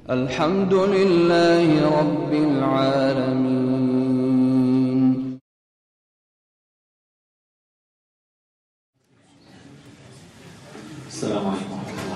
الحمد لله رب العالمين السلام عليكم ورحمة الله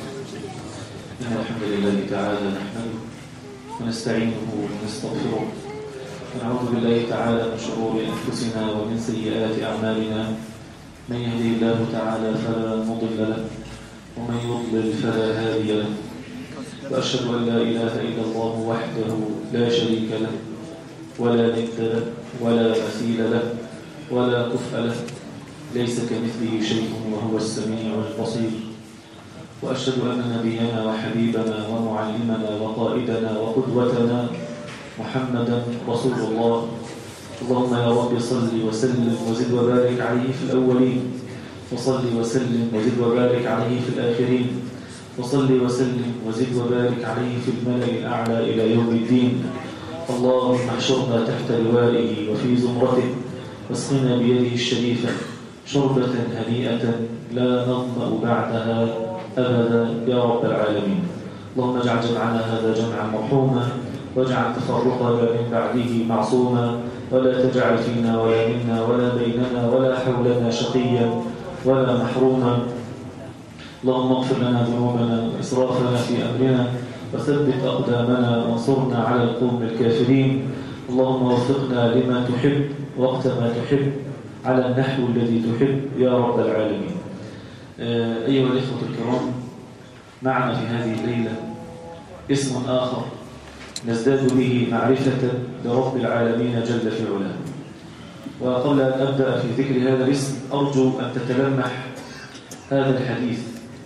إن الحمد لله تعالى نحمده ونستعينه ونستغفره ونعوذ بالله تعالى من شرور أنفسنا ومن سيئات أعمالنا من يهدي الله تعالى فلا مضل له ومن يضلل فلا هادي له وأشهد أن لا إله إلا الله وحده لا شريك له ولا ند له ولا مثيل له ولا كفء له ليس كمثله شيء وهو السميع البصير وأشهد أن نبينا وحبيبنا ومعلمنا وقائدنا وقدوتنا محمدا رسول الله اللهم يا رب صل وسلم وزد وبارك عليه في الأولين وصل وسلم وزد وبارك عليه في الآخرين وصل وسلم وزد وبارك عليه في الملأ الأعلى إلى يوم الدين اللهم احشرنا تحت لوائه وفي زمرته واسقنا بيده الشريفة شربة هنيئة لا نظمأ بعدها أبدا يا رب العالمين اللهم اجعل جمعنا هذا جمعا مرحوما واجعل تفرقنا من بعده معصوما ولا تجعل فينا ولا منا ولا بيننا ولا حولنا شقيا ولا محروما اللهم اغفر لنا ذنوبنا وإسرافنا في أمرنا وثبت أقدامنا وانصرنا على القوم الكافرين اللهم وفقنا لما تحب وقت ما تحب على النحو الذي تحب يا رب العالمين أيها الإخوة الكرام معنا في هذه الليلة اسم آخر نزداد به معرفة لرب العالمين جل في علاه وقبل أن أبدأ في ذكر هذا الاسم أرجو أن تتلمح هذا الحديث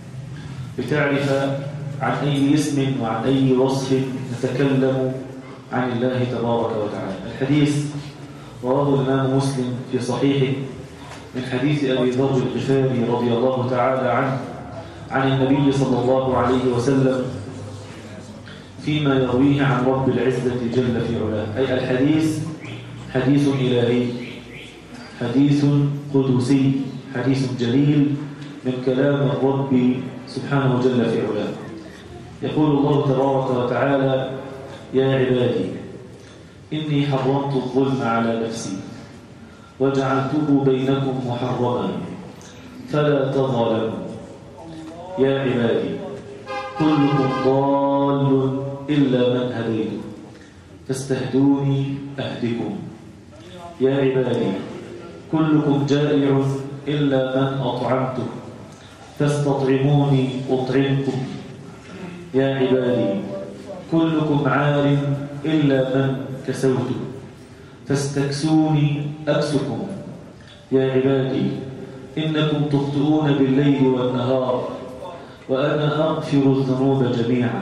لتعرف عن أي اسم وعن أي وصف نتكلم عن الله تبارك وتعالى الحديث رواه الإمام مسلم في صحيحه من حديث أبي ذر الغفاري رضي الله تعالى عنه عن النبي صلى الله عليه وسلم فيما يرويه عن رب العزة جل في علاه أي الحديث حديث إلهي حديث قدسي حديث جليل من كلام الرب سبحانه جل في علاه يقول الله تبارك وتعالى يا عبادي إني حرمت الظلم على نفسي وجعلته بينكم محرما فلا تظلموا يا عبادي كلكم ضال إلا من هديته فاستهدوني أهدكم يا عبادي كلكم جائع إلا من أطعمته فاستطعموني أطعمكم يا عبادي كلكم عار إلا من كسوته فاستكسوني أكسكم يا عبادي إنكم تخطئون بالليل والنهار وأنا أغفر الذنوب جميعا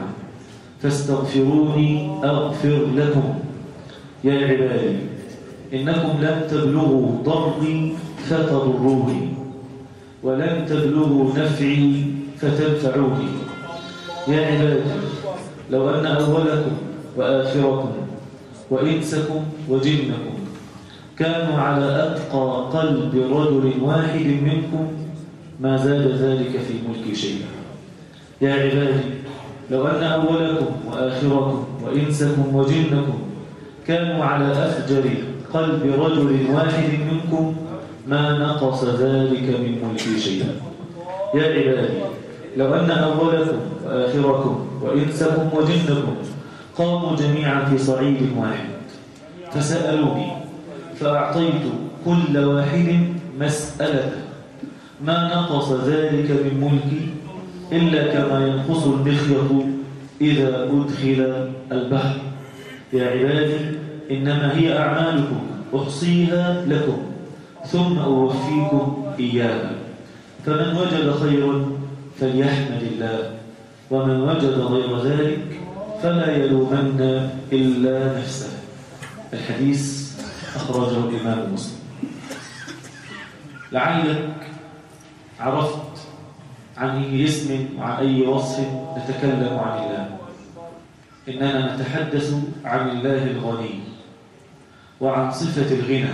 فاستغفروني أغفر لكم يا عبادي إنكم لن تبلغوا ضري فتضروني ولن تبلغوا نفعي فتنفعوني يا عبادي لو أن أولكم وآخركم وإنسكم وجنكم كانوا على أتقى قلب رجل واحد منكم ما زاد ذلك في ملك شيئا يا عبادي لو أن أولكم وآخركم وإنسكم وجنكم كانوا على أفجر قلب رجل واحد منكم ما نقص ذلك من ملك شيئا يا عبادي لو أن أولكم وآخركم وإنسكم وجنكم قاموا جميعا في صعيد واحد فسألوني فأعطيت كل واحد مسألة ما نقص ذلك من ملكي إلا كما ينقص المخيط إذا أدخل البحر يا عبادي إنما هي أعمالكم أحصيها لكم ثم أوفيكم إياها فمن وجد خيرا فليحمد الله ومن وجد غير ذلك فلا يلومن إلا نفسه الحديث أخرجه الإمام مسلم لعلك عرفت عن أي اسم وعن أي وصف نتكلم عن الله إننا نتحدث عن الله الغني وعن صفة الغنى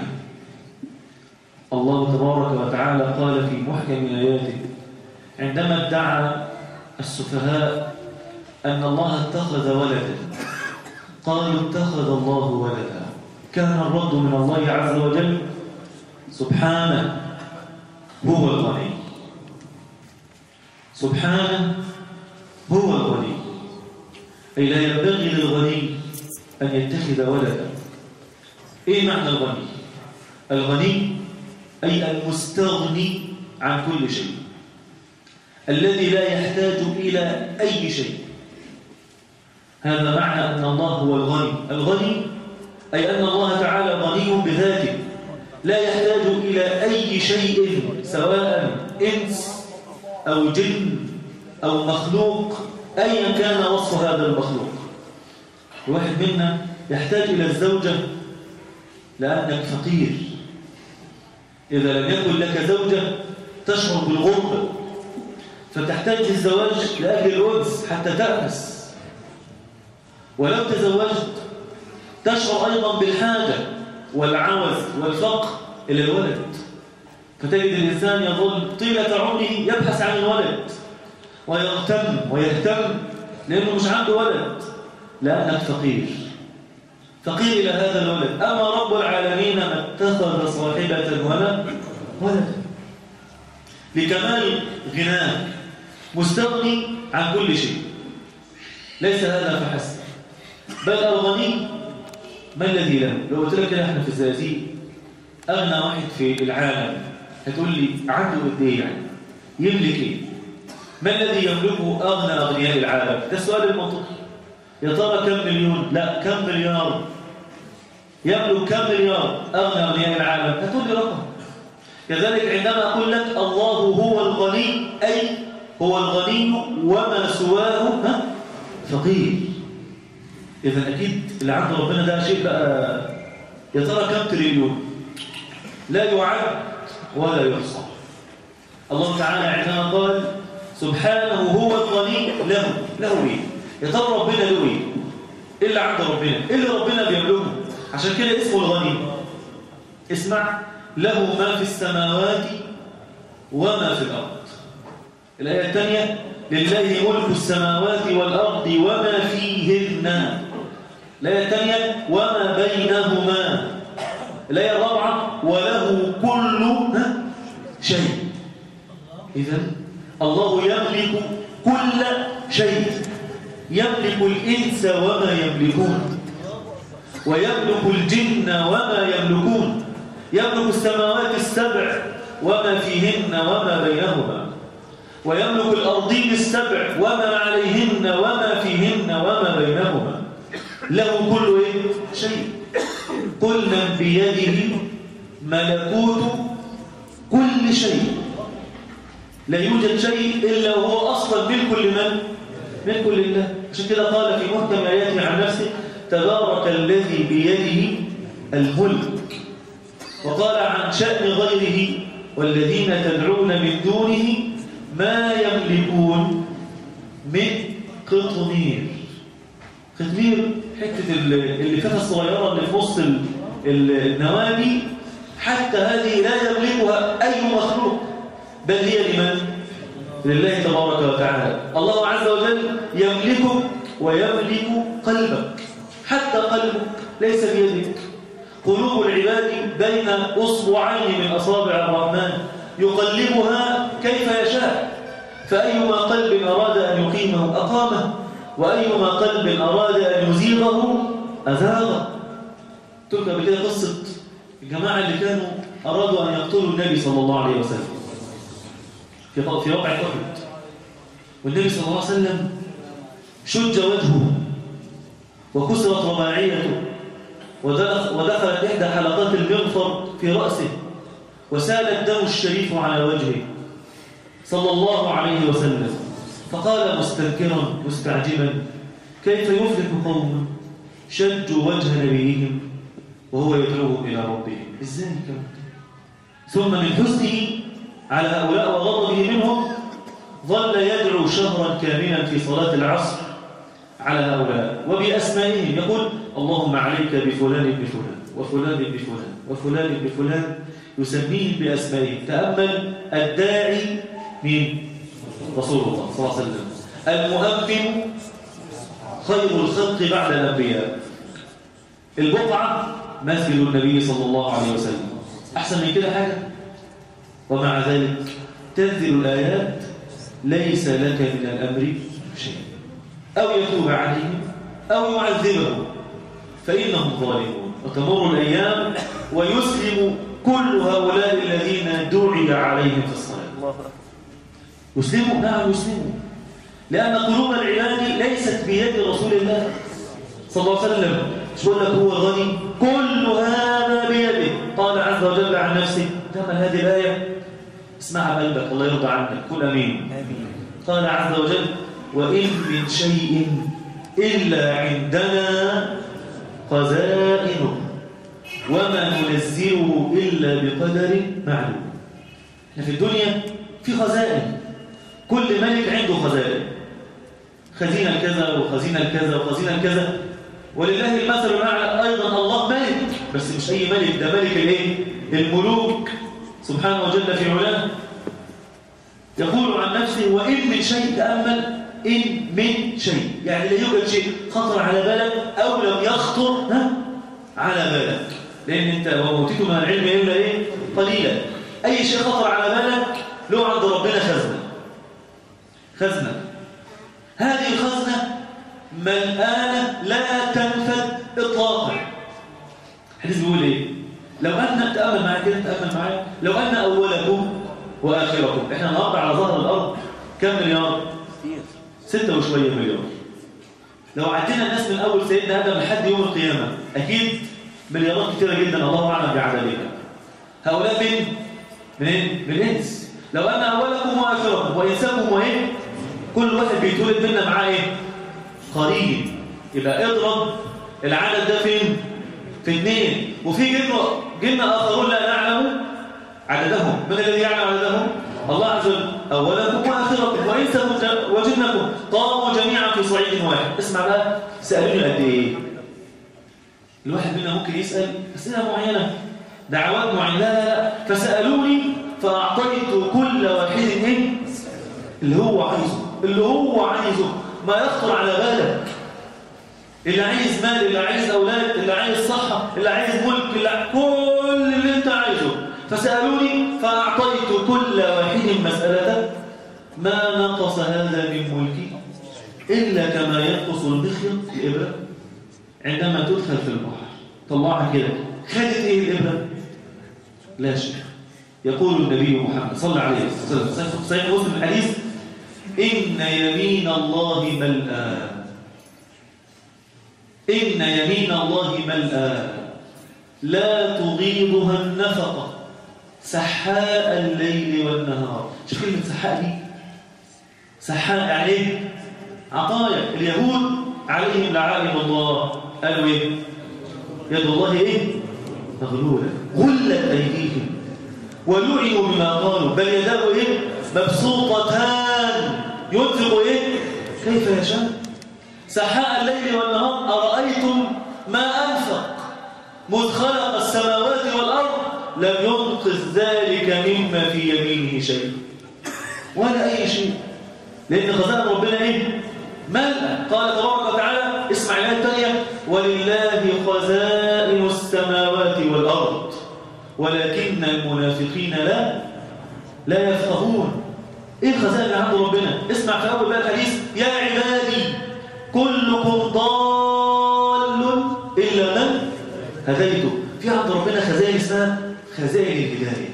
الله تبارك وتعالى قال في محكم آياته عندما ادعى السفهاء أن الله اتخذ ولدا قالوا اتخذ الله ولدا كان الرد من الله عز وجل سبحانه هو الغني سبحانه هو الغني أي لا ينبغي للغني أن يتخذ ولدا إيه معنى الغني؟ الغني أي المستغني عن كل شيء الذي لا يحتاج إلى أي شيء هذا معنى أن الله هو الغني الغني أي أن الله تعالى غني بذاته لا يحتاج إلى أي شيء سواء إنس أو جن أو مخلوق أيا كان وصف هذا المخلوق الواحد منا يحتاج إلى الزوجة لأنك فقير إذا لم يكن لك زوجة تشعر بالغربة فتحتاج للزواج لأجل الأنس حتى تأنس ولو تزوجت تشعر أيضا بالحاجة والعوز والفقر إلى الولد فتجد الإنسان يظل طيلة عمره يبحث عن الولد ويغتم ويهتم لأنه مش عنده ولد لأنك فقير فقير إلى هذا الولد أما رب العالمين ما اتخذ صاحبة ولا ولد لكمال غناه مستغني عن كل شيء ليس هذا فحسب بل الغني ما الذي له لو قلت لك كده احنا في الزقازيق اغنى واحد في العالم هتقول لي عنده قد ايه يعني يملك ايه ما الذي يملكه اغنى اغنياء العالم ده السؤال المنطقي يا ترى كم مليون لا كم مليار يملك كم مليار اغنى اغنياء العالم هتقول لي رقم كذلك عندما اقول لك الله هو الغني اي هو الغني وما سواه ها فقير إذا أكيد اللي عند ربنا ده شيء بقى يا ترى كم تريليون لا يعد ولا يحصى الله تعالى عندما قال سبحانه هو الغني له له ايه يا ترى ربنا له ايه ايه اللي عند ربنا ايه اللي ربنا بيملكه عشان كده اسمه الغني اسمع له ما في السماوات وما في الارض الايه الثانيه لله ملك السماوات والارض وما فيهن الآية الثانية وما بينهما الآية الرابعة وله كل شيء إذا الله يملك كل شيء يملك الإنس وما يملكون ويملك الجن وما يملكون يملك السماوات السبع وما فيهن وما بينهما ويملك الأرضين السبع وما عليهن وما فيهن وما بينهما له كل إيه؟ شيء قل من بيده ملكوت كل شيء لا يوجد شيء إلا وهو أصلا ملك لمن؟ ملك لله عشان كده قال في محكم آياته عن نفسه تبارك الذي بيده الملك وقال عن شأن غيره والذين تدعون من دونه ما يملكون من قطمير قطمير حتة اللفافة الصغيرة اللي في وسط النوادي حتى هذه لا يملكها أي مخلوق بل هي لمن؟ لله تبارك وتعالى الله عز وجل يملكك ويملك قلبك حتى قلبك ليس بيدك قلوب العباد بين أصبعين من أصابع الرحمن يقلبها كيف يشاء فأيما قلب أراد أن يقيمه أقامه وأيما قلب أراد أن يزيغه أزاغه تلك بكده قصة الجماعة اللي كانوا أرادوا أن يقتلوا النبي صلى الله عليه وسلم في في وقع أحد والنبي صلى الله عليه وسلم شج وجهه وكسرت رباعيته ودخلت إحدى حلقات المغفر في رأسه وسال الدم الشريف على وجهه صلى الله عليه وسلم فقال مستنكرا مستعجبا كيف يفلح قوم شجوا وجه نبيهم وهو يدعوهم إلى ربهم إزاي كمان ثم من حزنه على هؤلاء وغضبه منهم ظل يدعو شهرا كاملا في صلاة العصر على هؤلاء وبأسمائهم يقول اللهم عليك بفلان بن فلان وفلان بن فلان وفلان بن فلان يسميهم بأسمائهم تأمل الداعي من رسول الله صلى الله عليه وسلم المؤمن خير الخلق بعد الأنبياء البقعة مسجد النبي صلى الله عليه وسلم أحسن من كده حاجة ومع ذلك تنزل الآيات ليس لك من الأمر شيء أو يتوب عليهم أو يعذبهم فإنهم ظالمون وتمر الأيام ويسلم كل هؤلاء الذين دعي عليهم في الصلاة يسلموا نعم يسلموا لأن قلوب العباد ليست بيد رسول الله صلى الله عليه وسلم مش بقول لك هو غني كل هذا بيده قال عز وجل عن نفسه تمام هذه الآية اسمعها قلبك الله يرضى عنك كل أمين قال عز وجل وإن من شيء إلا عندنا خزائنه وما ننزله إلا بقدر معلوم احنا في الدنيا في خزائن كل ملك عنده خزائن خزينة كذا وخزينة كذا وخزينة كذا ولله المثل الأعلى أيضا الله ملك بس مش أي ملك ده ملك الايه الملوك سبحانه وجل في علاه يقول عن نفسه وإن من شيء تأمل إن من شيء يعني لا يوجد شيء خطر على بالك أو لم يخطر ها على بالك لأن أنت وموتيت من العلم إلا إيه قليلا أي شيء خطر على بالك له عند ربنا خزنة خزنة هذه الخزنة ملآنة لا تنفد إطلاقا الحديث بيقول إيه لو أن تأمل معايا كده تأمل معايا لو أن أولكم وآخركم إحنا النهارده على ظهر الأرض كم مليار؟ ستة وشوية مليار لو عدينا الناس من أول سيدنا آدم لحد يوم القيامة أكيد مليارات كثيرة جدا الله أعلم بعددها هؤلاء من منين؟ من الإنس لو أن أولكم وآخركم وإنسانكم وإيه؟ كل واحد بيتولد منا معاه إيه؟ قرين يبقى اضرب العدد ده فين؟ في اثنين وفي جن جن آخرون لا نعلم عددهم من الذي يعلم عددهم؟ الله عز وجل أولكم وآخركم وإنسكم وجنكم قاموا جميعا في صعيد واحد اسمع بقى سألوني قد إيه الواحد منا ممكن يسأل أسئلة معينة دعوات معينة لا لا لا فسألوني فأعطيت كل واحد إيه اللي هو عايزه اللي هو عايزه ما يخطر على بالك اللي عايز مال اللي عايز أولاد اللي عايز صحة اللي عايز ملك اللي كل اللي انت عايزه فسألوني فأعطيت كل واحد مسألة ما نقص هذا من ملكي إلا كما ينقص المخيط الإبرة عندما تدخل في البحر طلعها كده خدت إيه الإبرة؟ لا شيء يقول النبي محمد صلى الله عليه وسلم صحيح مسلم الحديث إن يمين الله ملآ إن يمين الله ملآ لا تغيضها النفقة سحاء الليل والنهار شوف كلمة سحاء دي سحاء يعني عطايا اليهود عليهم لعائم الله قالوا ايه يد الله ايه مغلولة غلت أيديهم ولعنوا بما قالوا بل يداه ايه مبسوطتان ينفق ايه كيف يشاء سحاء الليل والنهار أرأيتم ما أنفق مذ خلق السماوات والأرض لم ينقذ ذلك مما في يمينه شيء ولا أي شيء لأن خزائن ربنا إيه؟ ملأ قال تبارك وتعالى اسمع الآية الثانية ولله خزائن السماوات والأرض ولكن المنافقين لا لا يفقهون إيه الخزائن اللي عند ربنا؟ اسمع في أول بقى الحديث يا عبادي كلكم ضال إلا من هديته في عند ربنا خزائن اسمها خزائن الهداية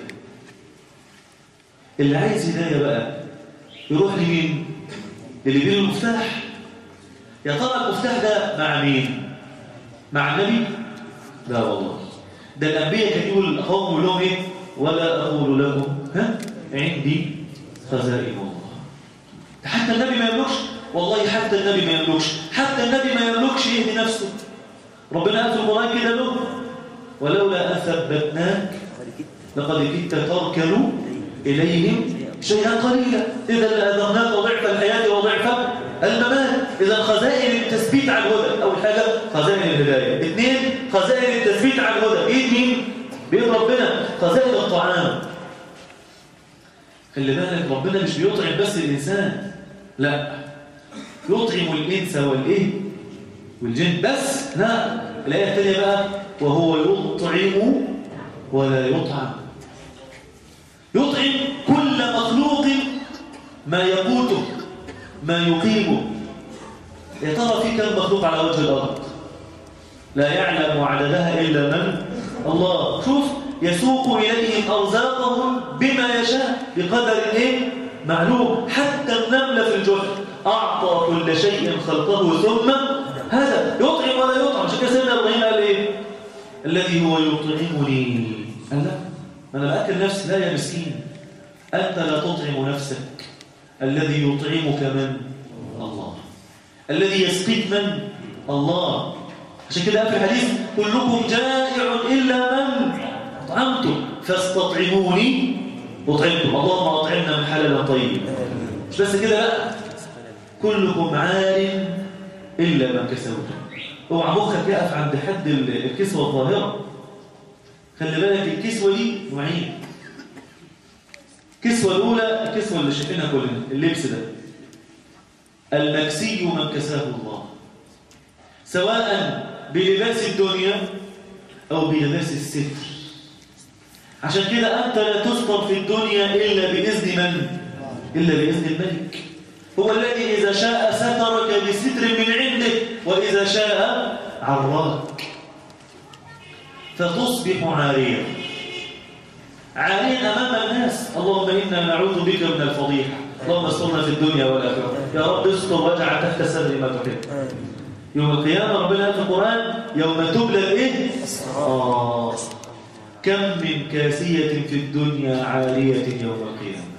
اللي عايز هداية بقى يروح لمين؟ اللي بين المفتاح يا ترى المفتاح ده مع مين؟ مع النبي؟ لا والله ده الأنبياء كان يقول الأخوهم لهم إيه؟ ولا أقول لكم ها؟ عندي خزائن الله ده حتى النبي ما يملكش والله حتى النبي ما يملكش حتى النبي ما يملكش يهدي نفسه ربنا قال في القرآن كده له ولولا أن ثبتناك لقد كدت تركنوا إليهم شيئا قليلا إذا لأذرناك ضعف الحياة وضعف الممات إذا خزائن التثبيت على الهدى أول حاجة خزائن الهداية اثنين خزائن التثبيت على الهدى إيه مين؟ بيد ربنا خزائن الطعام خلي بالك ربنا مش بيطعم بس الإنسان لا يطعم الإنس والإيه والجن بس لا الآية الثانية بقى وهو يطعم ولا يطعم يطعم كل مخلوق ما يقوته ما يقيمه يا ترى في كم مخلوق على وجه الأرض لا يعلم عددها إلا من الله شوف يسوق إليهم أرزاقهم بما يشاء بقدر إيه معلوم حتى النملة في الجحر أعطى كل شيء خلقه ثم هذا يطعم ولا يطعم عشان كده سيدنا إبراهيم قال إيه الذي هو يطعمني قال لا ما أنا بأكل نفسي لا يا مسكين أنت لا تطعم نفسك الذي يطعمك من الله الذي يسقيك من الله عشان كده في الحديث كلكم جائع إلا من أطعمتم فاستطعموني أطعمتم اللهم أطعمنا من حلال طيب مش بس كده لا كلكم عار إلا من كسوته اوعى مخك يقف عند حد الكسوة الظاهرة خلي بالك الكسوة دي نوعين الكسوة الأولى الكسوة اللي شايفينها كلنا اللبس ده المكسي من كساه الله سواء بلباس الدنيا أو بلباس الستر عشان كده أنت لا تستر في الدنيا إلا بإذن من؟ إلا بإذن الملك هو الذي إذا شاء سترك بستر من عنده وإذا شاء عراك فتصبح عاريا عاريا أمام الناس اللهم إنا نعوذ بك من الفضيحة اللهم استرنا في الدنيا والآخرة يا رب استر واجعل تحت السر ما تحب يوم القيامة ربنا قال في القرآن يوم تبلى الإيه؟ آه كم من كاسية في الدنيا عالية يوم القيامة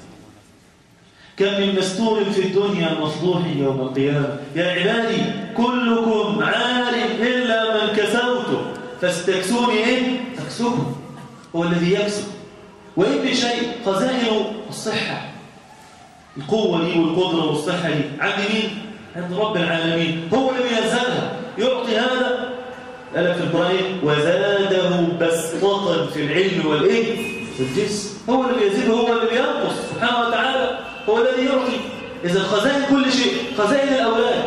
كم من مستور في الدنيا مفضوح يوم القيامة يا عبادي كلكم عار إلا من كسوته فاستكسوني إيه؟ تكسوه هو الذي يكسب وإن من شيء خزائن الصحة القوة دي والقدرة والصحة دي عند مين؟ عند رب العالمين هو اللي بينزلها يعطي هذا قال في القرآن وزاده بسطة في العلم والإيه؟ في الجسم هو اللي بيزيد هو اللي بينقص سبحانه وتعالى هو الذي يعطي إذا خزائن كل شيء خزائن الأولاد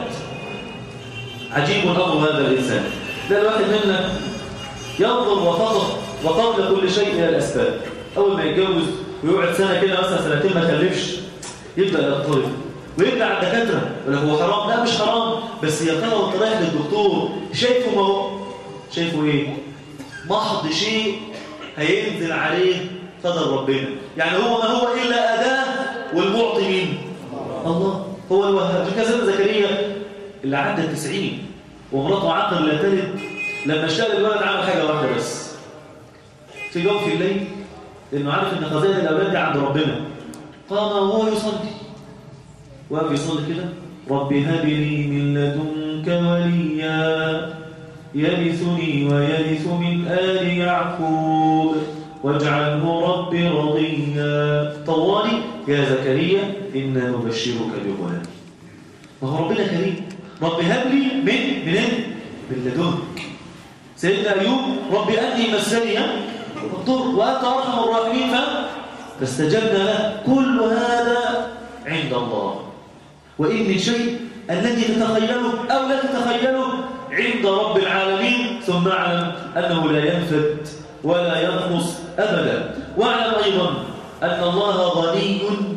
عجيب أمر هذا الإنسان ده الواحد منا ينظر وفقط وقبل كل شيء إلى الأسباب أول ما يتجوز ويقعد سنة كده مثلا سنتين ما خلفش يبدأ يضطرب ويرجع على الدكاتره يقول لك هو حرام لا مش حرام بس يا ترى وانت رايح للدكتور شايفه ما هو شايفه ايه محض شيء هينزل عليه قدر ربنا يعني هو ما هو الا اداه والمعطي مين الله هو الوهاب كذا سيدنا زكريا اللي عدى التسعين ومراته عقل لا تلد لما اشتغل الولد عمل حاجه واحده بس في يوم في الليل لانه عارف ان خزائن الاولاد دي عند ربنا قام وهو يصلي وقف يصلي كده رب هب لي من لدنك وليا يرثني ويرث من آل يعقوب واجعله رب رضيا طوالي يا زكريا إنا نبشرك بغلام وهو ربنا كريم رب هب لي من منين من لدنك سيدنا أيوب رب أني مسني الضر وأنت أرحم الراحمين فاستجبنا له كل هذا عند الله وإن من شيء الذي تتخيله أو لا تتخيله عند رب العالمين ثم اعلم أنه لا ينفد ولا ينقص أبدا واعلم أيضا أن الله غني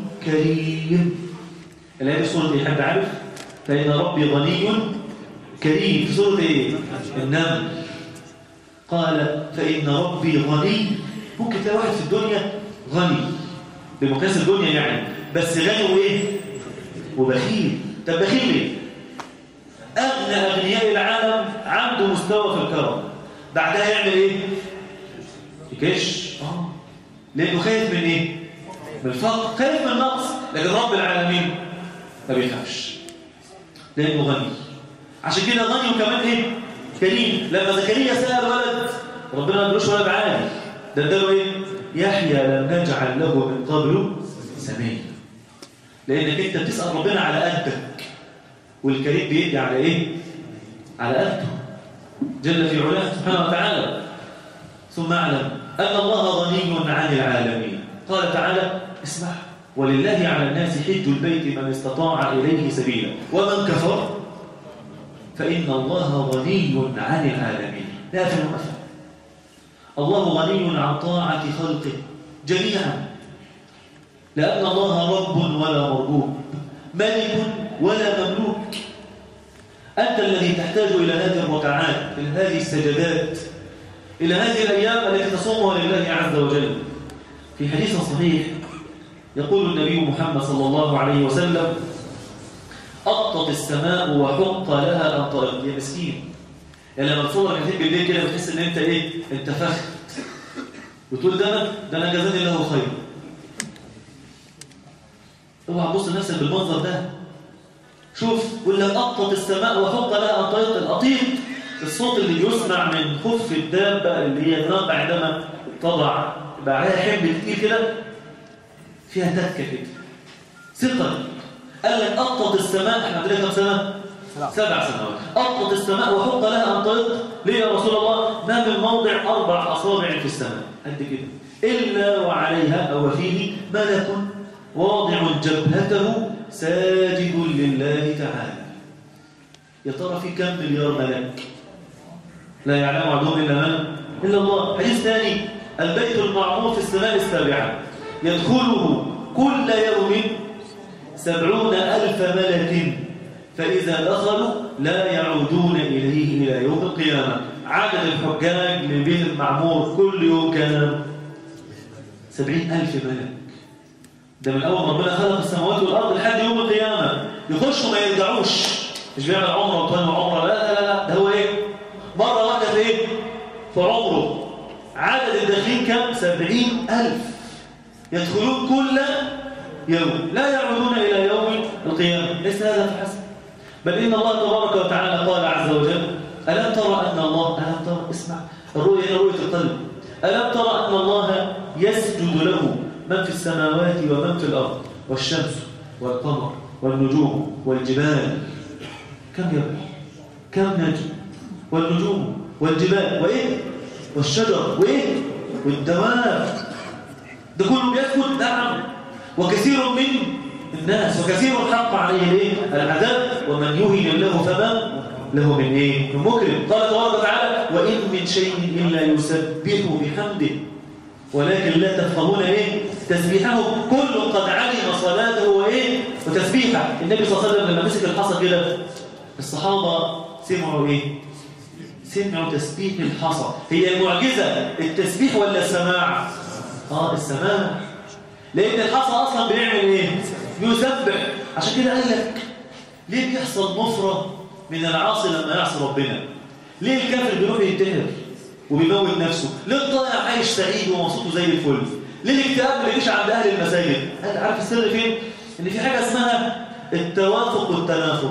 كريم الآية في سورة إيه حد عارف؟ فإن ربي غني كريم في سورة إيه؟ النمل قال فإن ربي غني ممكن تلاقي واحد في الدنيا غني بمقياس الدنيا يعني بس غني وإيه؟ وبخيل طب بخيل ليه؟ أغنى أغنياء العالم عنده مستوى في الكرم بعدها يعمل إيه؟ يكش آه لأنه خايف من إيه؟ من الفقر خايف من النقص لكن رب العالمين ما بيخافش لأنه غني عشان كده غني وكمان إيه؟ كريم لما زكريا سأل ولد ربنا ما ادلوش ولد عادي ده اداله إيه؟ يحيى لم نجعل له من قبله سميا لأنك أنت بتسأل ربنا على قدك والكريم بيدي على إيه؟ على قدته جل في علاه سبحانه وتعالى ثم اعلم أن الله غني عن العالمين قال تعالى اسمع ولله على الناس حج البيت من استطاع إليه سبيلا ومن كفر فإن الله غني عن العالمين لا في المفهم الله غني عن طاعة خلقه جميعا لأن الله رب ولا مربوب ملك ولا مملوك أنت الذي تحتاج إلى هذه الركعات إلى هذه السجدات إلى هذه الأيام التي تصومها لله عز وجل في حديث صحيح يقول النبي محمد صلى الله عليه وسلم أطت السماء وحق لها أن طرق يا مسكين يعني لما تصور من بالليل كده بتحس ان انت ايه انتفخت بتقول ده انا ده انا جزاني الله خير اوعى تبص لنفسك بالمنظر ده شوف يقول لك أطت السماء وحق لها أن طرق الأطيط الصوت اللي بيسمع من خف الدابة اللي هي النار عندما تضع يبقى عليها حمل كتير كده فيها تكة كده ثقل قال لك أطت السماء احنا عندنا كم سنة؟ سبع سنوات أطت السماء وحق لها أن تطق ليه يا رسول الله؟ ما من موضع أربع أصابع في السماء قد كده إلا وعليها أو فيه ملك واضع جبهته ساجد لله تعالى يا ترى في كم مليار ملك؟ لا يعلم عدوهم إلا من؟ إلا الله حديث ثاني البيت المعمور في السماء السابعة يدخله كل يوم سبعون ألف ملك فإذا دخلوا لا يعودون إليه إلى يوم القيامة عدد الحجاج لبيت المعمور كل يوم كان سبعين ألف ملك ده من أول ربنا خلق السماوات والأرض لحد يوم القيامة يخشوا ما يرجعوش مش بيعمل عمره وطن عمره لا لا لا لا ده هو إيه مرة واحدة في إيه في عمره عدد الداخلين كم سبعين ألف يدخلون كل يوم لا يعودون إلى يوم القيامة ليس هذا فحسب بل إن الله تبارك وتعالى قال عز وجل ألم ترى أن الله ألم ترى اسمع الرؤية هي رؤية القلب ألم ترى أن الله يسجد له من في السماوات ومن في الأرض والشمس والقمر والنجوم والجبال كم جبل كم نجم والنجوم والجبال وإيه والشجر وإيه والدواب ده كله بيسكت نعم وكثير من الناس وكثير حق عليه الايه العذاب ومن يهن الله فما له من ايه من مكرم قال تبارك وتعالى وان من شيء الا يسبح بحمده ولكن لا تفهمون ايه تسبيحه كل قد علم صلاته وايه وتسبيحه النبي صلى الله عليه وسلم لما مسك الحصى كده الصحابه سمعوا ايه سمعوا تسبيح الحصى هي المعجزه التسبيح ولا السماع اه السماع لان الحصى اصلا بيعمل ايه يسبح عشان كده قال لك ليه بيحصل نفرة من العاصي لما يعصي ربنا ليه الكافر بيروح ينتحر وبيموت نفسه ليه الضائع عايش سعيد ومبسوط زي الفل ليه الاكتئاب ما بيجيش عند اهل المساجد انت عارف السر فين ان في حاجه اسمها التوافق والتنافر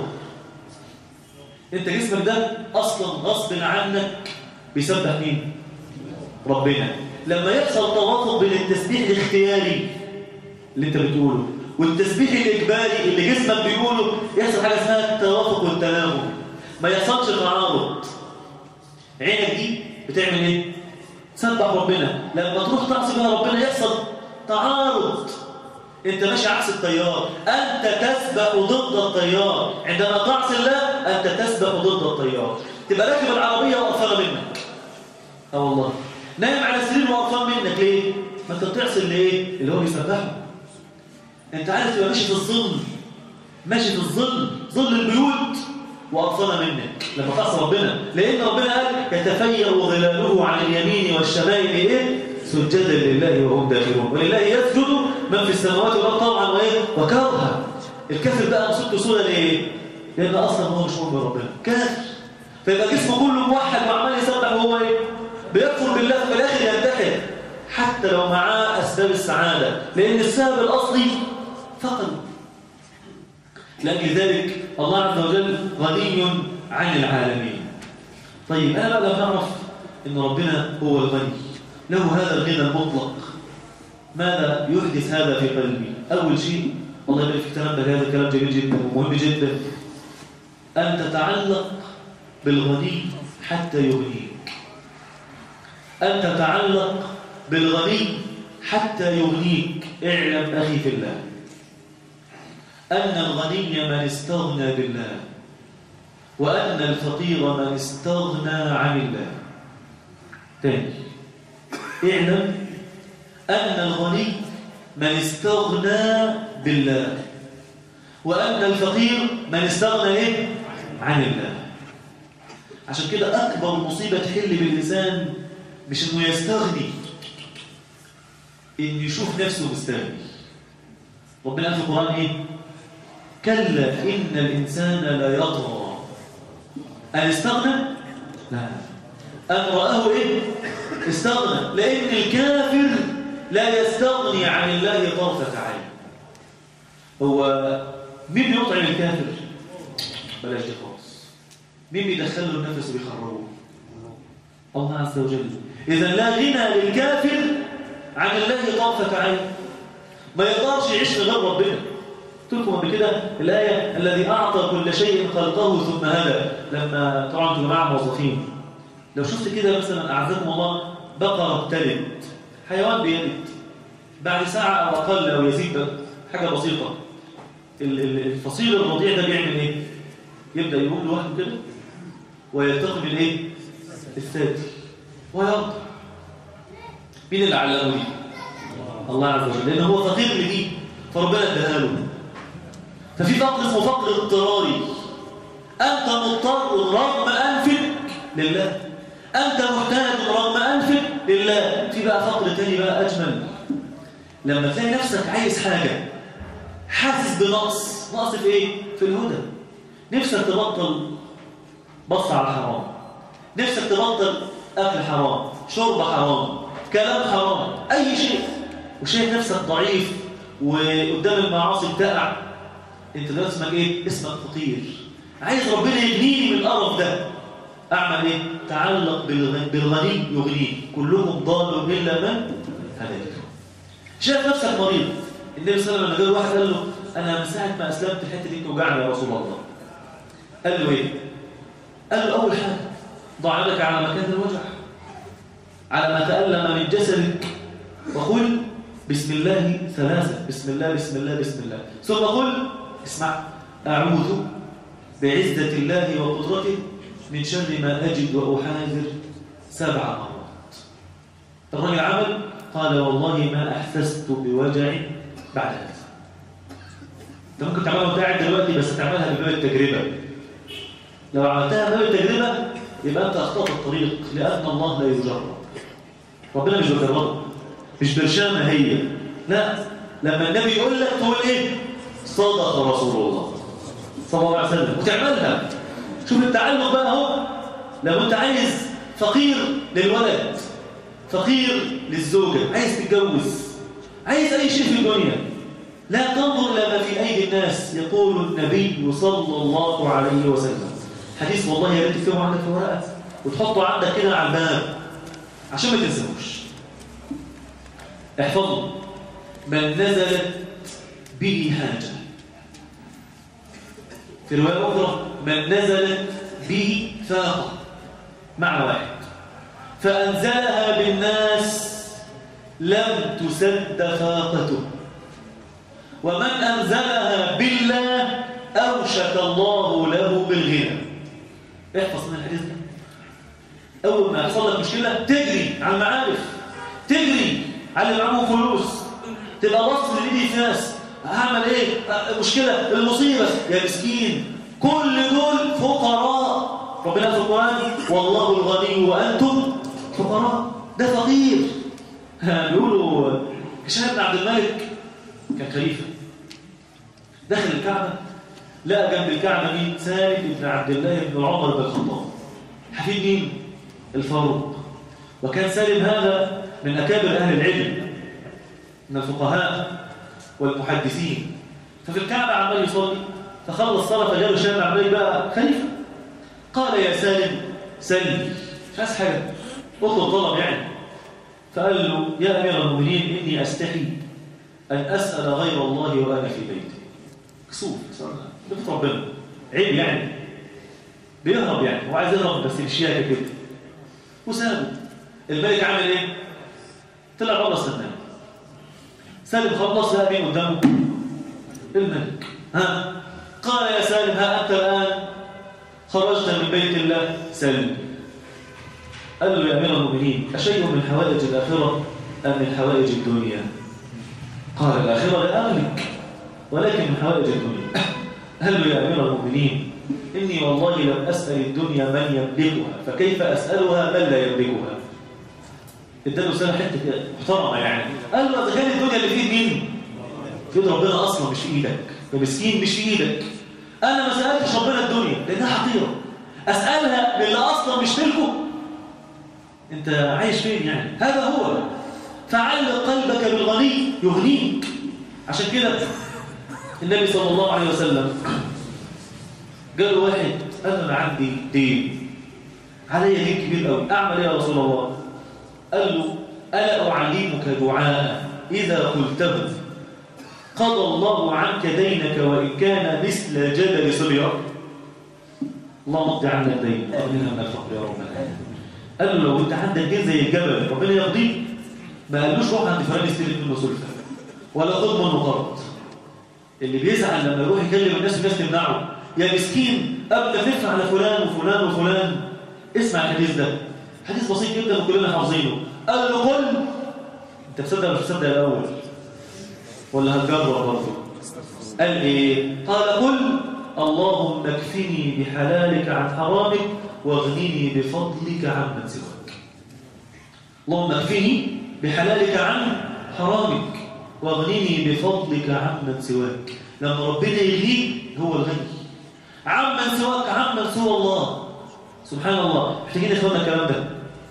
انت جسمك ده اصلا غصب عنك بيسبح مين ربنا لما يحصل توافق بين التسبيح الاختياري اللي انت بتقوله والتسبيح الإجباري اللي جسمك بيقوله يحصل حاجة اسمها التوافق والتناغم ما يحصلش تعارض عينك دي بتعمل ايه؟ تسبح ربنا لما تروح تعصي بها ربنا يحصل تعارض انت ماشي عكس التيار انت تسبح ضد التيار عندما تعصي الله انت تسبح ضد التيار تبقى راكب العربيه وقرفانه منك اه والله نايم على السرير وقرفان منك ليه ما انت بتعصي اللي ايه اللي هو بيسبحه انت عارف تبقى ماشي في الظل ماشي في الظل ظل البيوت وأطفال منك لما تعصي ربنا لأن ربنا قال يتفيأ ظلاله عن اليمين والشمائل إيه؟ سجدا لله وهم داخلون ولله يسجد من في السماوات والأرض طوعا وإيه؟ وكرها الكافر بقى مصيبته سودا ليه؟ لأن أصلا هو مش مؤمن بربنا كافر فيبقى جسمه كله موحد وعمال يسبح وهو إيه؟ بيكفر بالله في الآخر ينتحر حتى لو معاه أسباب السعادة لأن السبب الأصلي فقد لأجل ذلك الله عز وجل غني عن العالمين طيب أنا بقى نعرف أن ربنا هو الغني له هذا الغنى المطلق ماذا يحدث هذا في قلبي أول شيء الله يبارك فيك تنبه هذا الكلام جميل جدا ومهم جدا أن تتعلق بالغني حتى يغنيك أن تتعلق بالغني حتى يغنيك اعلم أخي في الله أن الغني من استغنى بالله وأن الفقير من استغنى عن الله تاني اعلم أن الغني من استغنى بالله وأن الفقير من استغنى إيه؟ عن الله عشان كده أكبر مصيبة تحل بالإنسان مش إنه يستغني إنه يشوف نفسه مستغني ربنا قال في القرآن إيه؟ كلا إن الإنسان لا يطغى أن استغنى؟ لا أن رآه إيه؟ استغنى لأن الكافر لا يستغني عن الله طرفة عين هو مين بيطعم الكافر؟ بلاش دي خالص مين بيدخل له النفس ويخرجه؟ الله عز وجل إذا لا غنى للكافر عن الله طرفة عين ما يقدرش يعيش من غير ربنا قلت لكم قبل كده الآية الذي أعطى كل شيء خلقه ثم هدى لما طبعا انتوا جماعة موظفين لو شفت كده مثلا أعزكم الله بقرة بتلد حيوان بيلد بعد ساعة أو أقل أو يزيد حاجة بسيطة الفصيل الرضيع ده بيعمل إيه؟ يبدأ يقوم لوحده كده ويلتقي بالإيه؟ الثاتي ويرضى مين اللي علمه دي؟ الله عز وجل لأنه هو فقير لدي فربنا اداها له ففي فقر اسمه فقر اضطراري أنت مضطر رغم أنفك لله أنت محتاج رغم أنفك لله في بقى فقر تاني بقى أجمل لما تلاقي نفسك عايز حاجة حاسس بنقص نقص في إيه؟ في الهدى نفسك تبطل بص على الحرام نفسك تبطل أكل حرام شرب حرام كلام حرام أي شيء وشايف نفسك ضعيف وقدام المعاصي بتقع انت ده اسمك ايه اسمك فقير عايز ربنا يغنيني من القرف ده اعمل ايه تعلق بالغني يغنيه كلهم ضالوا الا من هديته شايف نفسك مريض النبي صلى الله عليه وسلم لما جه واحد قال له انا من ساعه ما اسلمت الحته دي توجعني يا رسول الله قال له ايه قال له اول حاجه ضع يدك على مكان الوجع على ما تألم من جسدك وقل بسم الله ثلاثة بسم الله بسم الله بسم الله ثم قل اسمع أعوذ بعزة الله وقدرته من شر ما أجد وأحاذر سبع مرات الرجل عمل قال والله ما أحسست بوجع بعد هذا انت ممكن تعملها وانت قاعد دلوقتي بس تعملها بباب التجربة لو عملتها بباب التجربة يبقى أنت أخطأت الطريق لأن الله لا يجرب ربنا مش بيجربه مش برشامة هي لا لما النبي يقول لك تقول ايه صدق رسول الله صلى الله عليه وسلم وتعملها شوف التعلق بقى اهو لو انت عايز فقير للولد فقير للزوجة عايز تتجوز عايز اي شيء في الدنيا لا تنظر لما في ايدي الناس يقول النبي صلى الله عليه وسلم حديث والله يا ريت تكتبه عندك في ورقه وتحطه عندك كده على الباب عشان ما تنساهوش احفظوا من نزلت به حاجة في رواية أخرى من نزلت به فاقة معنى واحد فأنزلها بالناس لم تسد فاقته ومن أنزلها بالله أوشك الله له بالغنى احفظ من الحديث ده أول ما يحصل لك مشكلة تجري على المعارف تجري على اللي معاهم فلوس تبقى وصل لإيدي ناس هعمل ايه مشكلة المصيبة يا مسكين كل دول فقراء ربنا في القرآن والله الغني وأنتم فقراء ده فقير بيقولوا هشام بن عبد الملك كان خليفة دخل الكعبة لقى جنب الكعبة مين سالم بن عبد الله بن عمر بن الخطاب حفيد مين الفاروق وكان سالم هذا من أكابر أهل العلم من الفقهاء والمحدثين ففي الكعبة عمال يصلي فخلص صلاة فجاء له شاب عمال بقى خليفة قال يا سالم سلم مش عايز حاجة اطلب طلب يعني فقال له يا أمير المؤمنين إني أستحي أن أسأل غير الله وأنا في بيتي كسوف بيت ربنا عيب يعني بيهرب يعني هو عايز يهرب بس بشياكة كده وسابه الملك عمل ايه طلع بره سلمان سالم خلص لقى مين قدامه الملك ها قال يا سالم ها انت الان خرجت من بيت الله سلم قال له يا أمير المؤمنين أشيء من حوائج الآخرة أم من حوائج الدنيا قال الآخرة لا أملك ولكن من حوائج الدنيا قال له يا أمير المؤمنين إني والله لم أسأل الدنيا من يملكها فكيف أسألها من لا يملكها اداله سنة حتة كده محترمة يعني قال له إذا كان الدنيا اللي فيه مين؟ في ايد ربنا أصلا مش في إيدك يا مسكين مش في إيدك أنا ما سألتش ربنا الدنيا لأنها حقيرة أسألها للي أصلا مش ملكه أنت عايش فين يعني؟ هذا هو فعلق قلبك بالغني يغنيك عشان كده النبي صلى الله عليه وسلم قال له واحد قال له انا عندي دين علي دين كبير قوي اعمل ايه يا رسول الله قال له الا اعلمك دعاء اذا قلته قضى الله عنك دينك وان كان مثل جبل سبير اللهم اقضي عنا الدين اغننا من الفقر يا رب العالمين قال له لو انت عندك دين زي الجبل ربنا يقضيك ما قالوش روح عند فلان يستلف منه سلفه ولا خد منه قرض اللي بيزعل لما يروح يكلم الناس والناس تمنعه يا مسكين ابدا تدفع على فلان وفلان وفلان اسمع الحديث ده حديث بسيط جدا وكلنا حافظينه قال له قل انت مصدق ولا مش مصدق الاول ولا هتجرب برضه قال ايه قال قل اللهم اكفني بحلالك عن حرامك واغنني بفضلك عمن سواك اللهم اكفني بحلالك عن حرامك واغنني بفضلك عمن سواك لما ربنا يغنيك هو الغني عمن سواك عمن سوى الله سبحان الله محتاجين يا اخوانا الكلام ده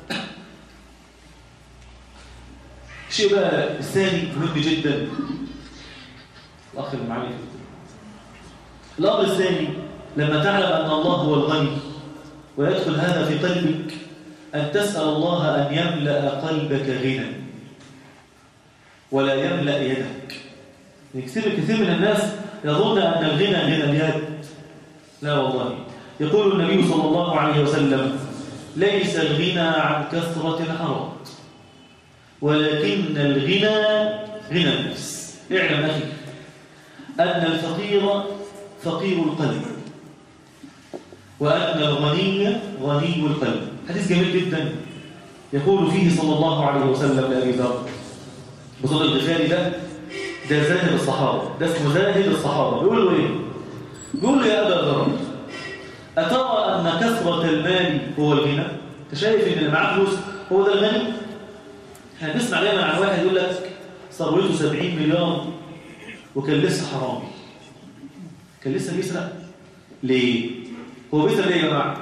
الشيء بقى الثاني مهم جدا الاخ اللي معايا الامر الثاني لما تعلم ان الله هو الغني ويدخل هذا في قلبك ان تسال الله ان يملا قلبك غنى ولا يملا يدك كثير كثير من الناس يظن ان الغنى غنى اليد لا والله يقول النبي صلى الله عليه وسلم ليس الغنى عن كثرة الحرام ولكن الغنى غنى النفس اعلم أخي أن الفقير فقير القلب وأن الغني غني القلب حديث جميل جدا يقول فيه صلى الله عليه وسلم لأبي ذر بصدق البخاري ده ده زاهد الصحابة ده اسمه زاهد الصحابة بيقول له ايه بيقول له يا أبا ذر أترى أن كثرة المال هو الغنى أنت شايف إن اللي معاه فلوس هو ده الغني احنا بنسمع دايما عن واحد يقول لك ثروته 70 مليار وكان لسه حرامي كان لسه بيسرق ليه هو بيسرق ليه يا جماعه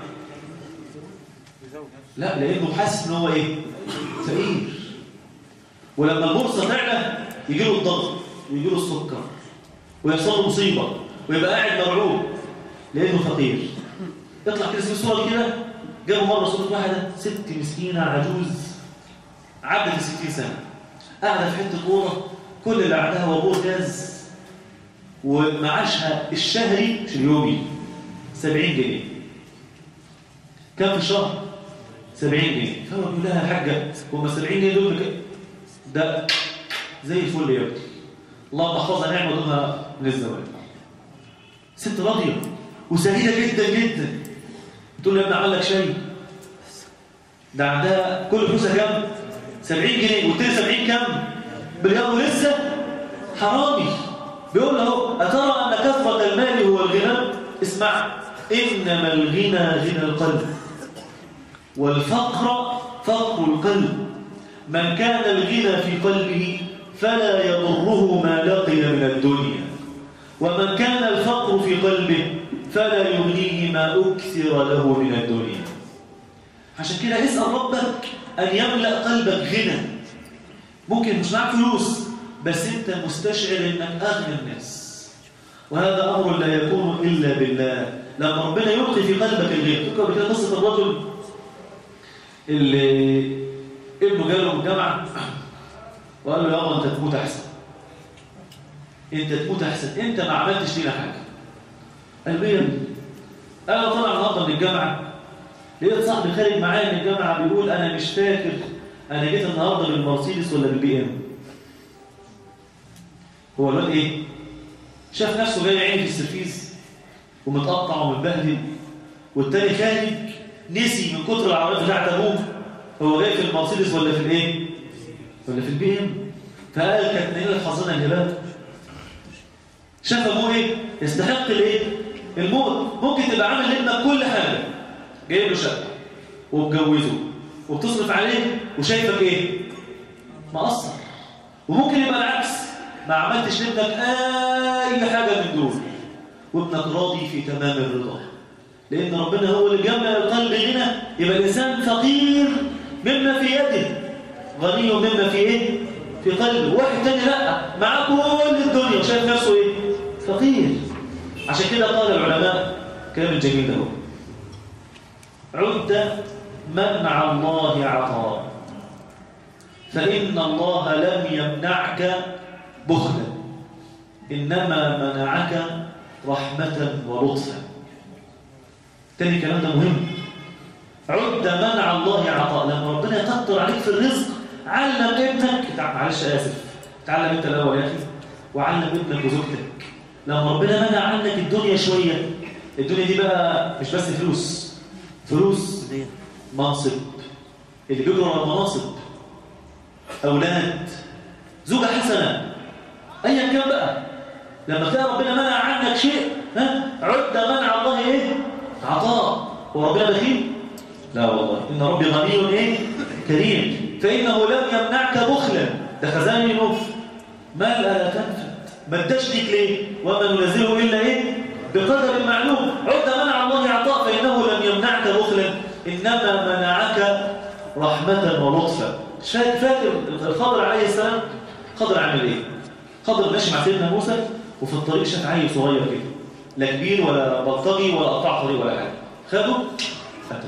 لا لانه حاسس ان هو ايه فقير ولما البورصه تعلى يجي له الضغط ويجي له السكر ويحصل له مصيبه ويبقى قاعد مرعوب لانه فقير يطلع كده زي الصوره دي كده جابوا مره صوره واحده ست مسكينه عجوز عدت 60 سنه قاعده في حته اوضه كل اللي عندها وابور غاز ومعاشها الشهري مش اليومي 70 جنيه كم في الشهر 70 جنيه فهو بيقول لها يا حاجه هم 70 جنيه دول بك... ده زي الفل يا ابني اللهم احفظها نعمه دونها من الزواج ست راضيه وسعيده جدا جدا تقول له يا ابني عمل لك شيء ده عندها كل فلوسها كام 70 جنيه قلت لي 70 كام باليوم لسه حرامي بيقول له اترى ان كثره المال هو الغنى اسمع انما الغنى غنى القلب والفقر فقر القلب من كان الغنى في قلبه فلا يضره ما لقي من الدنيا ومن كان الفقر في قلبه فلا يغنيه ما أكثر له من الدنيا عشان كده اسأل ربك أن يملأ قلبك غنى ممكن مش معك فلوس بس أنت مستشعر أنك أغنى الناس وهذا أمر لا يكون إلا بالله لما ربنا يلقي في قلبك الغنى تذكر بكده قصة الرجل اللي ابنه جاله من الجامعة وقال له يابا أنت تموت أحسن أنت تموت أحسن أنت ما عملتش لينا حاجة قال له ايه انا طلع النهارده من الجامعه لقيت صاحبي خارج معايا من الجامعه بيقول انا مش فاكر انا جيت النهارده بالمرسيدس ولا بالبي ام هو الواد ايه شاف نفسه جاي عيني في السرفيز ومتقطع ومتبهدل والتاني خارج نسي من كتر العربيات بتاعت ابوه هو جاي في المرسيدس ولا في الايه ولا في البي ام فقال كانت نيله حظنا الهبات شاف ابوه ايه يستحق الايه الموت ممكن تبقى عامل لابنك كل حاجه جايب له شقه ومجوزه وبتصرف عليه وشايفك ايه مقصر وممكن يبقى العكس ما عملتش لابنك اي حاجه من دول وابنك راضي في تمام الرضا لان ربنا هو اللي جمع القلب غنى يبقى الانسان فقير مما في يده غني مما في ايه في قلبه واحد تاني لا معاه كل الدنيا وشايف نفسه ايه فقير عشان كده قال العلماء كلام الجميل ده عد منع الله عطاء فإن الله لم يمنعك بخلا إنما منعك رحمة ولطفا تاني كلام ده مهم عد منع الله عطاء لما ربنا يقدر عليك في الرزق علم ابنك معلش آسف تعلم انت الأول يا أخي وعلم ابنك وزوجتك لما ربنا منع عنك الدنيا شوية الدنيا دي بقى مش بس فلوس فلوس منصب اللي بيجروا ورا المناصب أولاد زوجة حسنة أيا كان بقى لما تلاقي ربنا منع عنك شيء ها عد منع الله إيه عطاء وربنا بخيل لا والله إن ربي غني إيه كريم فإنه لم يمنعك بخلا ده خزان النوف ما لا تنفد ما اداش ليك ليه وما ننزله إلا إيه بقدر معلوم عد منع الله عطاء فإنه لم يمنعك بخلا إنما منعك رحمة ولطفا فاكر الخضر عليه السلام خضر عمل ايه خضر ماشي مع سيدنا موسى وفي الطريق شاف عيل صغير كده لا كبير ولا بلطجي ولا قطع طريق ولا حاجه خده قتله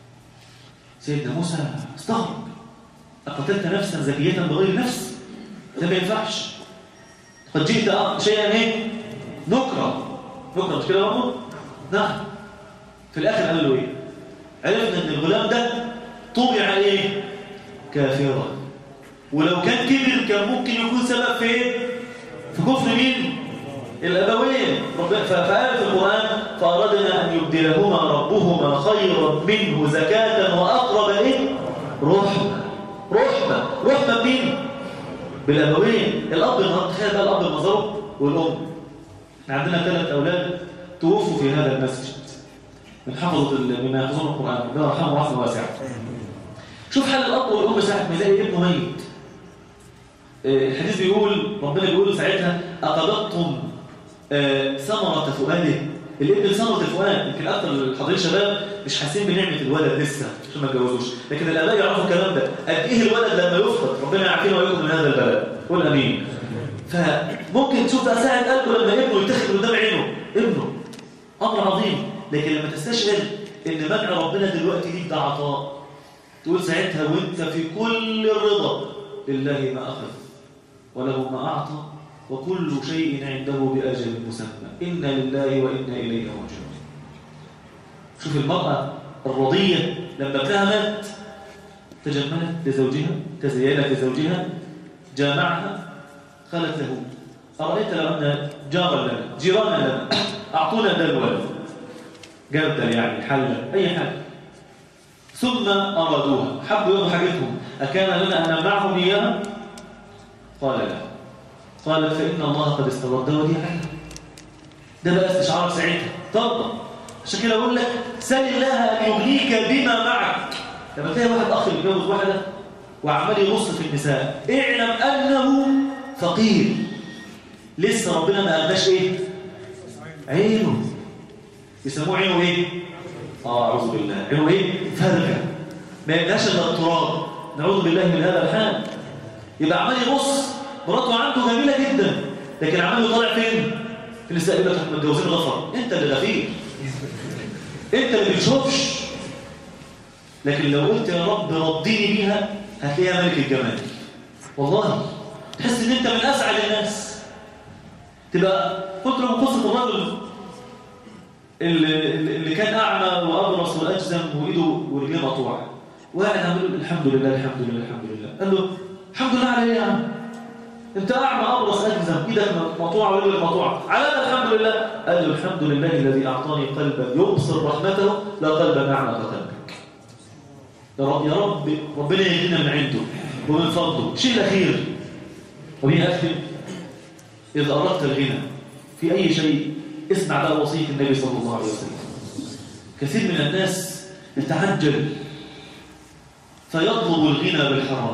سيدنا موسى استغرب أقتلت نفسا زكية بغير نفس ده ما ينفعش قد جئت شيئا ايه نكره نكره مش كده برضه نعم في الاخر قال له ايه عرفنا ان الغلام ده طبع عليه كافرا ولو كان كبر كان ممكن يكون سبب في ايه في كفر مين الابوين فقال في القران فاردنا ان يبدلهما ربهما خيرا منه زكاه واقرب ايه رحمه رحمه رحمه مين بالابوين الاب النهارده تخيل بقى الاب المظلوم والام احنا عندنا ثلاث اولاد توفوا في هذا المسجد من حفظة مما يحفظون القرآن ربنا يرحمه رحمة واسعة شوف حال الأب والأم ساعة ما يلاقي ابنه ميت الحديث بيقول ربنا بيقول ساعتها أقبضتم ثمرة فؤاده الابن ثمرة الفؤاد يمكن أكثر الحاضرين شباب مش حاسين بنعمة الولد لسه عشان ما اتجوزوش لكن الآباء يعرفوا الكلام ده قد إيه الولد لما يفقد ربنا يعافينا ويكون من هذا البلد قول أمين فممكن تشوف بقى ساعة قلبه لما ابنه يتخذ قدام عينه ابنه أمر عظيم لكن لما تستشعر ان منع ربنا دلوقتي ليك ده عطاء تقول ساعتها وانت في كل الرضا لله ما اخذ وله ما اعطى وكل شيء عنده باجل مسمى انا لله وانا اليه راجعون شوف المراه الرضيه لما ابنها مات تجملت لزوجها تزينت لزوجها جامعها قالت له ارايت لو ان جارا لنا جيرانا لنا اعطونا ده الولد جردل يعني حلة أي حاجة ثم أرادوها حبوا يوم حاجتهم أكان لنا أن نمنعهم إياها قال لا قالت فإن الله قد استرد وديعها ده بقى استشعارك ساعتها ترضى عشان كده أقول لك سل الله أن يغنيك بما معك لما تلاقي واحد أخ بيتجوز واحدة وعمال يبص في النساء اعلم أنه فقير لسه ربنا ما قالناش إيه عينه يسموه عينه ايه اه اعوذ بالله عينه ايه فرجه ما يبقاش الا التراب نعوذ بالله من هذا الحال يبقى عمال يبص مراته عنده جميله جدا لكن عمال يطلع فين في النساء يقول لك احنا متجوزين غفر انت اللي غفير انت اللي بتشوفش لكن لو قلت يا رب رديني بيها هتلاقيها ملك الجمال والله تحس ان انت من اسعد الناس تبقى قلت له قصه الرجل اللي, اللي كان أعمى وأبرص وأجزم وإيده ورجليه مقطوعة وقاعد عمل له الحمد لله الحمد لله الحمد لله قال له الحمد لله على إيه يا عم انت اعمى ابرص اجزم ايدك مقطوعه ورجلك مقطوعه على الحمد لله قال له الحمد لله الذي اعطاني قلبا يبصر رحمته لا قلبا اعمى قلبك يا رب يا رب ربنا يهدينا من عنده ومن فضله شيء الاخير وبين اختم اذا اردت الغنى في اي شيء اسمع بقى وصيه النبي صلى الله عليه وسلم كثير من الناس يتعجل فيطلب الغنى بالحرام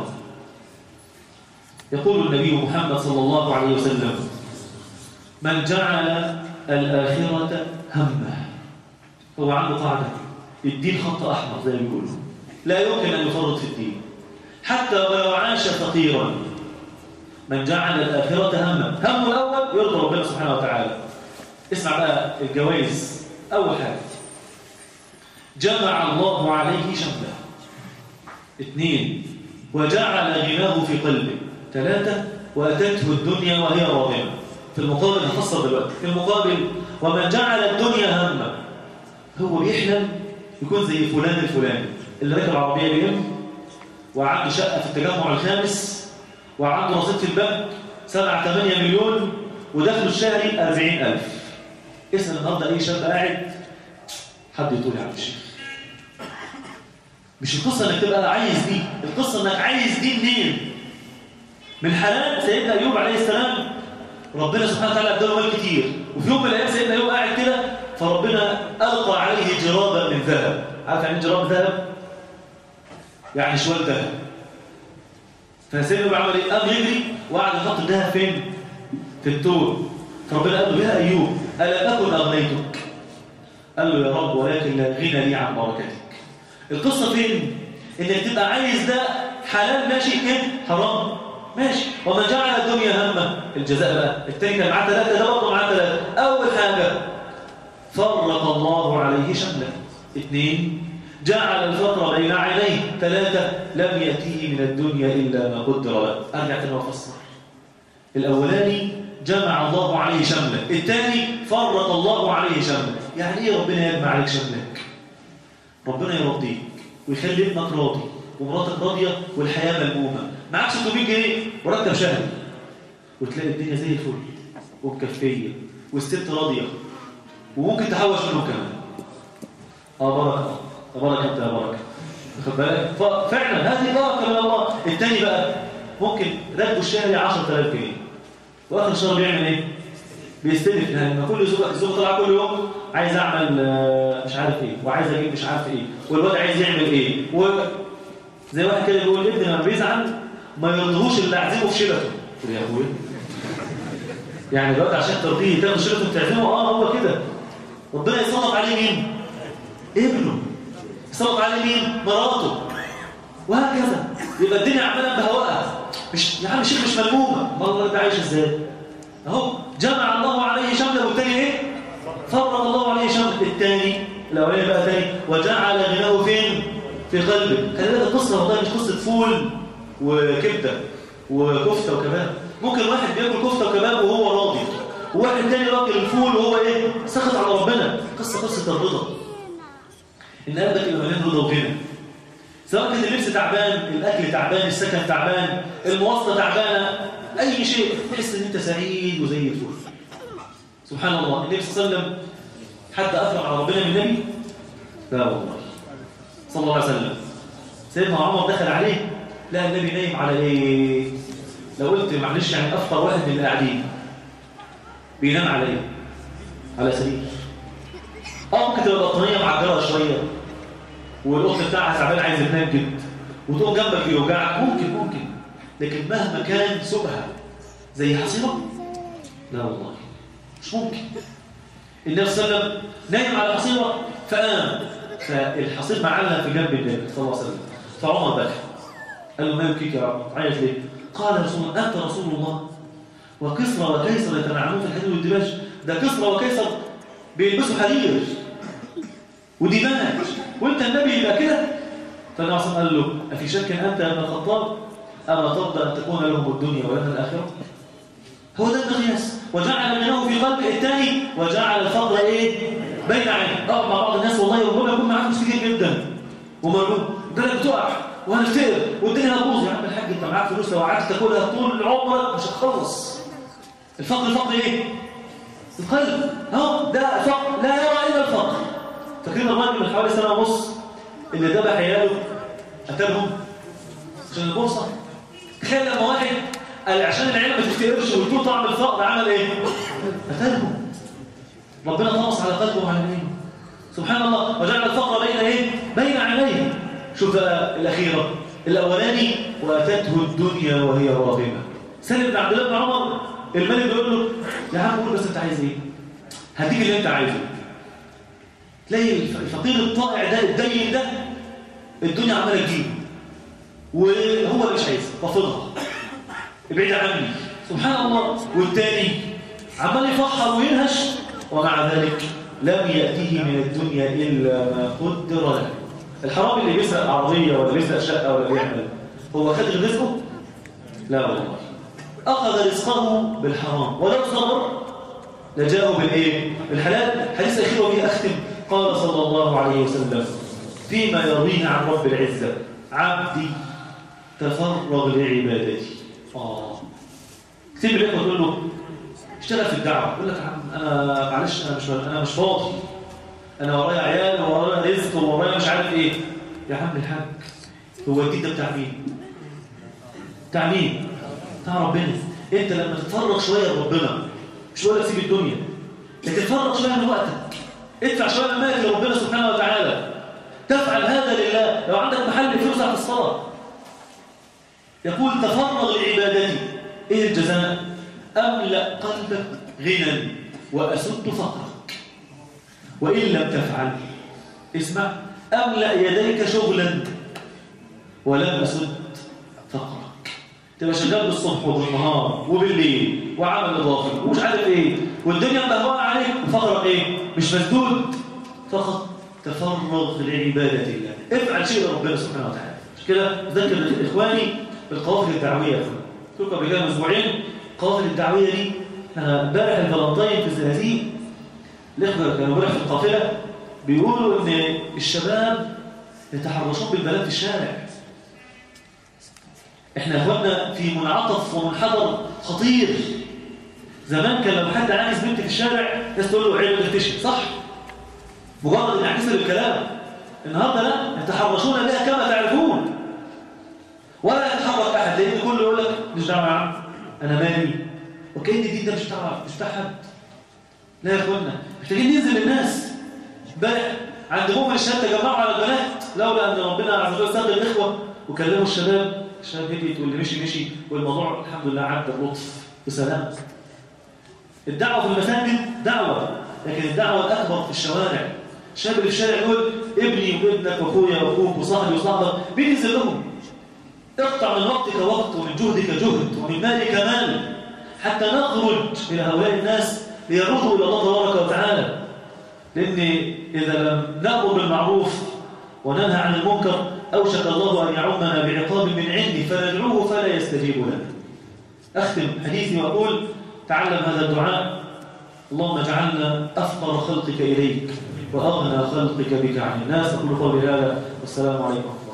يقول النبي محمد صلى الله عليه وسلم من جعل الآخرة همه هو عنده قاعدة الدين خط أحمر زي ما بيقولوا لا يمكن أن يفرط في الدين حتى ولو عاش فقيرا من جعل الآخرة همه همه الأول يرضى ربنا سبحانه وتعالى اسمع بقى الجوائز أول حاجة جمع الله عليه شمله اثنين وجعل غناه في قلبه ثلاثة وأتته الدنيا وهي راضية في المقابل هفصل دلوقتي في المقابل ومن جعل الدنيا همه هو بيحلم يكون زي فلان الفلاني اللي راكب عربية بيهم وعنده شقة في التجمع الخامس وعنده رصيد في البنك 7 8 مليون ودخله الشهري 40000 اسأل النهارده أي شاب قاعد حد يطول يا عم الشيخ مش القصة انك تبقى عايز دي القصة انك عايز دي منين من حلال سيدنا أيوب عليه السلام ربنا سبحانه وتعالى اداله مال كتير وفي يوم من الأيام سيدنا أيوب قاعد كده فربنا ألقى عليه جرابا من ذهب عارف يعني جراب ذهب يعني شوال ذهب فسيدنا أيوب عمل ايه قام يجري وقعد يحط الذهب فين في التور فربنا قال له يا أيوب ألا أكن أغنيتك قال له يا رب ولكن لا غنى لي عن بركتك القصة فين؟ انك تبقى عايز ده حلال ماشي كده حرام ماشي ومن جعل الدنيا همه الجزاء بقى التاني كان معاه ثلاثة ده برضه معاه ثلاثة أول حاجة فرق الله عليه شمله اثنين جعل الفقر بين عينيه ثلاثة لم يأتيه من الدنيا إلا ما قدر له أرجع تاني وأفسر الأولاني جمع الله عليه شمله الثاني فرق الله عليه شمله يعني إيه ربنا يجمع عليك شملك ربنا يرضيك ويخلي ابنك راضي ومراتك راضيه والحياه ملمومه معاك 600 جنيه مرتب شهري وتلاقي الدنيا زي الفل ومكفيه والست راضيه وممكن تحوش منه كمان اه بركه اه بركه انت يا بركه واخد بالك ففعلا هذه بركه من الله الثاني بقى ممكن راتبه الشهري 10000 جنيه واخر الشهر بيعمل ايه؟ بيستلف لما كل زوجة الزوجة طلع كل يوم عايز اعمل مش عارف ايه وعايز اجيب مش عارف ايه والواد عايز يعمل ايه و زي واحد كده بيقول ابني لما بيزعل ما يرضيهوش اللي اعزمه في شيلته يا ابويا يعني الواد عشان ترضيه تاخد شيلته وتعزمه اه هو كده ربنا يسلط عليه مين؟ ابنه يسلط عليه مين؟ مراته وهكذا يبقى الدنيا عماله بهواءها مش يا عم الشيخ مش ملمومه والله انت عايش ازاي؟ اهو جمع الله عليه شمله والتاني ايه فرق الله عليه شمله الثاني الاولاني بقى ثاني وجعل غناه فين في قلبه خلي بالك القصه والله مش قصه فول وكبده وكفته وكباب ممكن واحد بياكل كفته وكباب وهو راضي وواحد تاني راكل الفول وهو ايه سخط على ربنا قصه قصه الرضا ان قلبك يبقى مليان رضا وغنى سواء كان اللبس تعبان الاكل تعبان السكن تعبان المواصله تعبانه اي شيء تحس ان انت سعيد وزي الفل سبحان الله النبي صلى الله عليه وسلم حتى افرغ على ربنا من النبي لا والله صلى الله عليه وسلم سيدنا عمر دخل عليه لقى النبي نايم على ايه لو قلت معلش يعني افطر واحد من اللي قاعدين بينام على ايه على سرير اه ممكن تبقى بطانيه معجره شويه والاخت بتاعها تعبان عايز تنام جد وتقوم جنبك يوجعك ممكن ممكن لكن مهما كان سوءها زي حصيرة لا والله مش ممكن النبي صلى الله عليه وسلم نايم على حصيرة فقام فالحصير معلها في جنب النبي صلى الله عليه وسلم فعمر بكى قال له ما يبكيك يا عمر عايز ليه قال رسول الله أنت رسول الله وكسرى وكيسر يتنعمون في الحديد والدباج ده كسرى وكيسر بيلبسوا حرير ودماج وانت النبي يبقى كده فالنبي صلى الله عليه وسلم قال له أفي شك أنت يا ابن الخطاب أما ترضى أن تكون لهم الدنيا ولنا الآخرة هو ده المقياس وجعل غناه في قلب الثاني وجعل الفقر ايه بين عينيه اه مع بعض الناس والله ربما يكون معاه فلوس كتير جدا ومرغوب بالك بتقع وهنفتقر والدنيا هتبوظ يا عم الحاج انت معاك فلوس لو قعدت تاكلها طول عمرك مش هتخلص الفقر الفقر ايه القلب اهو ده فقر لا يرى الا الفقر فاكرين الراجل من حوالي سنه ونص اللي ذبح عياله قتلهم عشان البورصه تخيل لما واحد قال عشان العيله ما تفتقرش ويطول طعم الفقر عمل ايه قتلهم ربنا طمس على قلبه وعلى عينيه سبحان الله وجعل الفقر بين ايه بين عينيه شوف بقى الاخيره الاولاني واتته الدنيا وهي راغمه سالم بن عبد الله بن عمر الملك بيقول له يا عم قول بس انت عايز ايه هديك اللي انت عايزه تلاقي الفقير الطائع ده الدين ده الدنيا عماله تجيبه وهو مش عايزها رافضها ابعد عني سبحان الله والتاني عمال يفحر وينهش ومع ذلك لم يأتيه من الدنيا إلا ما قدر له الحرامي اللي بيسرق عربية ولا بيسرق شقة ولا بيعمل هو خد رزقه؟ لا والله أخذ رزقه بالحرام ولو صبر لجاءه بالإيه؟ بالحلال حديث أخير وبه أختم قال صلى الله عليه وسلم فيما يرويه عن رب العزة عبدي تفرغ لعبادتي آه كتب لك وتقول له اشتغل في الدعوة يقول لك عم أنا معلش أنا مش أنا مش فاضي أنا ورايا عيال ورايا رزق ورايا مش عارف إيه يا عم الحاج هو الدين ده بتاع مين؟ بتاع مين؟ بتاع ربنا أنت لما تتفرغ شوية لربنا مش بقول لك سيب الدنيا لكن تفرغ شوية من وقتك ادفع شوية من مالك لربنا سبحانه وتعالى تفعل هذا لله لو عندك محل فلوس في الصلاة يقول تفرغ لعبادتي ايه الجزاء املا قلبك غنى واسد فقرك وان لم تفعل اسمع املا يديك شغلا ولم اسد فقرك تبقى شغال بالصبح وبالنهار وبالليل وعمل اضافي ومش عارف ايه والدنيا مهوانه عليك وفقرك ايه مش مسدود فقط تفرغ لعباده الله افعل شيء لربنا سبحانه وتعالى مش كده ذكر اخواني بالقوافل الدعويه يا اخوان قلت لكم قبل كده من اسبوعين القوافل الدعويه دي انا امبارح الفلنطين في الزنازيق الاخوه كانوا امبارح في القافله بيقولوا ان الشباب يتحرشون بالبنات في الشارع احنا يا اخواننا في منعطف ومنحدر خطير زمان كان لو حد عايز بنت في الشارع الناس تقول له عيب تكتشف صح مجرد ان اعكسها بالكلام النهارده لا يتحرشون بها كما تعرفون ولا يتحرك احد لان كله يقول لك مش دعوه يا عم انا مالي وكأن الدين ده مش بتاع مش بتاع حد لا يا اخوانا محتاجين ننزل للناس امبارح عند مؤمن الشباب تجمعوا على البنات لولا ان ربنا عز وجل ساق الاخوه وكلموا الشباب الشباب هديت واللي مشي مشي والموضوع الحمد لله عدى بلطف بسلام الدعوه في المساجد دعوه لكن الدعوه الاكبر في الشوارع الشاب اللي في الشارع يقول ابني وابنك واخويا واخوك وصاحبي وصاحبك بينزل لهم اقطع من وقتك وقت ومن جهدك جهد ومن مالك مال حتى نخرج إلى هؤلاء الناس ليردوا إلى الله تبارك وتعالى لأن إذا لم نأمر بالمعروف وننهى عن المنكر أوشك الله أن يعمنا بعقاب من عنده فندعوه فلا يستجيب لنا أختم حديثي وأقول تعلم هذا الدعاء اللهم اجعلنا أفقر خلقك إليك وأغنى خلقك بك عن الناس أقول قولي هذا والسلام عليكم